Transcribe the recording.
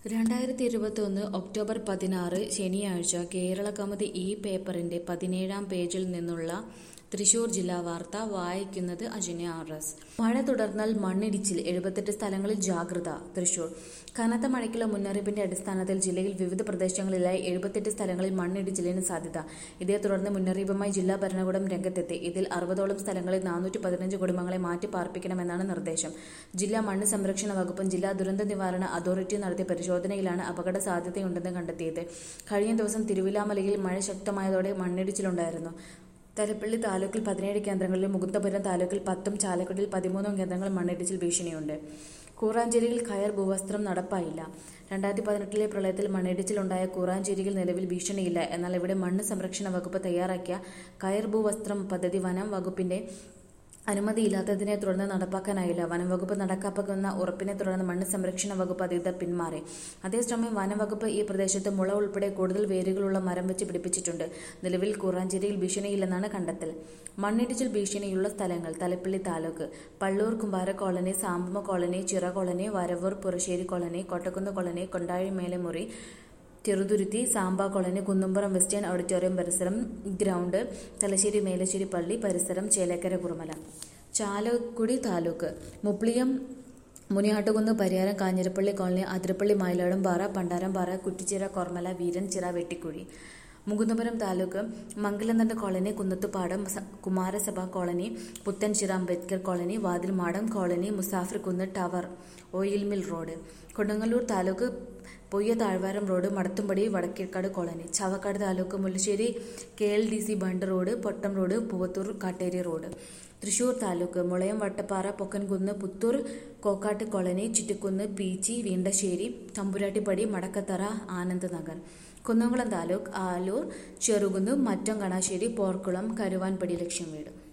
രണ്ടായിരത്തി ഇരുപത്തൊന്ന് ഒക്ടോബർ പതിനാറ് ശനിയാഴ്ച കേരള കൗമുദി ഈ പേപ്പറിന്റെ പതിനേഴാം പേജിൽ നിന്നുള്ള തൃശൂർ ജില്ലാ വാർത്ത വായിക്കുന്നത് അജന്യ ആർ എസ് മഴ തുടർന്നാൽ മണ്ണിടിച്ചിൽ എഴുപത്തെട്ട് സ്ഥലങ്ങളിൽ ജാഗ്രത തൃശൂർ കനത്ത മഴയ്ക്കുള്ള മുന്നറിയിപ്പിന്റെ അടിസ്ഥാനത്തിൽ ജില്ലയിൽ വിവിധ പ്രദേശങ്ങളിലായി എഴുപത്തെട്ട് സ്ഥലങ്ങളിൽ മണ്ണിടിച്ചിലിന് സാധ്യത ഇതേ തുടർന്ന് മുന്നറിയിപ്പുമായി ജില്ലാ ഭരണകൂടം രംഗത്തെത്തി ഇതിൽ അറുപതോളം സ്ഥലങ്ങളിൽ നാനൂറ്റി പതിനഞ്ച് കുടുംബങ്ങളെ മാറ്റി പാർപ്പിക്കണമെന്നാണ് നിർദ്ദേശം ജില്ലാ മണ്ണ് സംരക്ഷണ വകുപ്പും ജില്ലാ ദുരന്ത നിവാരണ അതോറിറ്റിയും നടത്തിയ പരിശോധനയിലാണ് അപകട സാധ്യതയുണ്ടെന്ന് കണ്ടെത്തിയത് കഴിഞ്ഞ ദിവസം തിരുവിലാമലയിൽ മഴ ശക്തമായതോടെ മണ്ണിടിച്ചിലുണ്ടായിരുന്നു തലപ്പള്ളി താലൂക്കിൽ പതിനേഴ് കേന്ദ്രങ്ങളിലും മുകുന്ദപുരം താലൂക്കിൽ പത്തും ചാലക്കുടിയിൽ പതിമൂന്നും കേന്ദ്രങ്ങൾ മണ്ണിടിച്ചിൽ ഭീഷണിയുണ്ട് കൂറാഞ്ചേരിയിൽ കയർ ഭൂവസ്ത്രം നടപ്പായില്ല രണ്ടായിരത്തി പതിനെട്ടിലെ പ്രളയത്തിൽ മണ്ണിടിച്ചിലുണ്ടായ കൂറാഞ്ചേരിയിൽ നിലവിൽ ഭീഷണിയില്ല എന്നാൽ ഇവിടെ മണ്ണ് സംരക്ഷണ വകുപ്പ് തയ്യാറാക്കിയ കയർ ഭൂവസ്ത്രം പദ്ധതി വനം വകുപ്പിന്റെ അനുമതിയില്ലാത്തതിനെ തുടർന്ന് നടപ്പാക്കാനായില്ല വനം വകുപ്പ് നടപ്പാക്കുന്ന ഉറപ്പിനെ തുടർന്ന് മണ്ണ് സംരക്ഷണ വകുപ്പ് അധികൃതർ പിന്മാറി അതേസമയം വനം വകുപ്പ് ഈ പ്രദേശത്ത് മുള ഉൾപ്പെടെ കൂടുതൽ വേരുകളുള്ള മരം വെച്ച് പിടിപ്പിച്ചിട്ടുണ്ട് നിലവിൽ കൂറാഞ്ചേരിയിൽ ഭീഷണിയില്ലെന്നാണ് കണ്ടെത്തൽ മണ്ണിടിച്ചിൽ ഭീഷണിയുള്ള സ്ഥലങ്ങൾ Thalappilly taluk Pallur Kumbara colony Sampama colony Chira colony Varavoor Purassery colony Kottakkunnu colony Kondazhi Melemuri Cheruthuruthy Samba colony Kunnumpuram western auditorium പരിസരം ഗ്രൗണ്ട് തലശ്ശേരി മേലശ്ശേരി പള്ളി പരിസരം Chelakkara Kurumala Chalakudy taluk Mupliyam Muniyattukunnu Pariyaram Kanjirappally colony Athirappilly Mayiladumpara Pandarampara Kuttichira Kormala Veeranchira Vettikuzhi Mukundapuram taluk Mangalananda colony Kunnathupadam Kumarasabha colony Puthenchira Ambedkar colony Vathilmadam colony Musafar കുന്ന് tower oil mill road Kodungallur taluk Poyya താഴ്വാരം road Madathumpadi Vadakkekad colony Chavakkad taluk Mullassery K L D C bund road Pottam road Poovathur Katteri road Thrissur taluk Mulayam Vattappara Pokkankunnu Puthur Kokkattu colony Chittikunnu Peechi Veendassery Thamburattippadi Madakkathara Anand Nagar Kunnamkulam taluk Aloor Cherukunnu Mattam Kanassery Porkulam Karuvanpadi ലക്ഷ്യം വീട്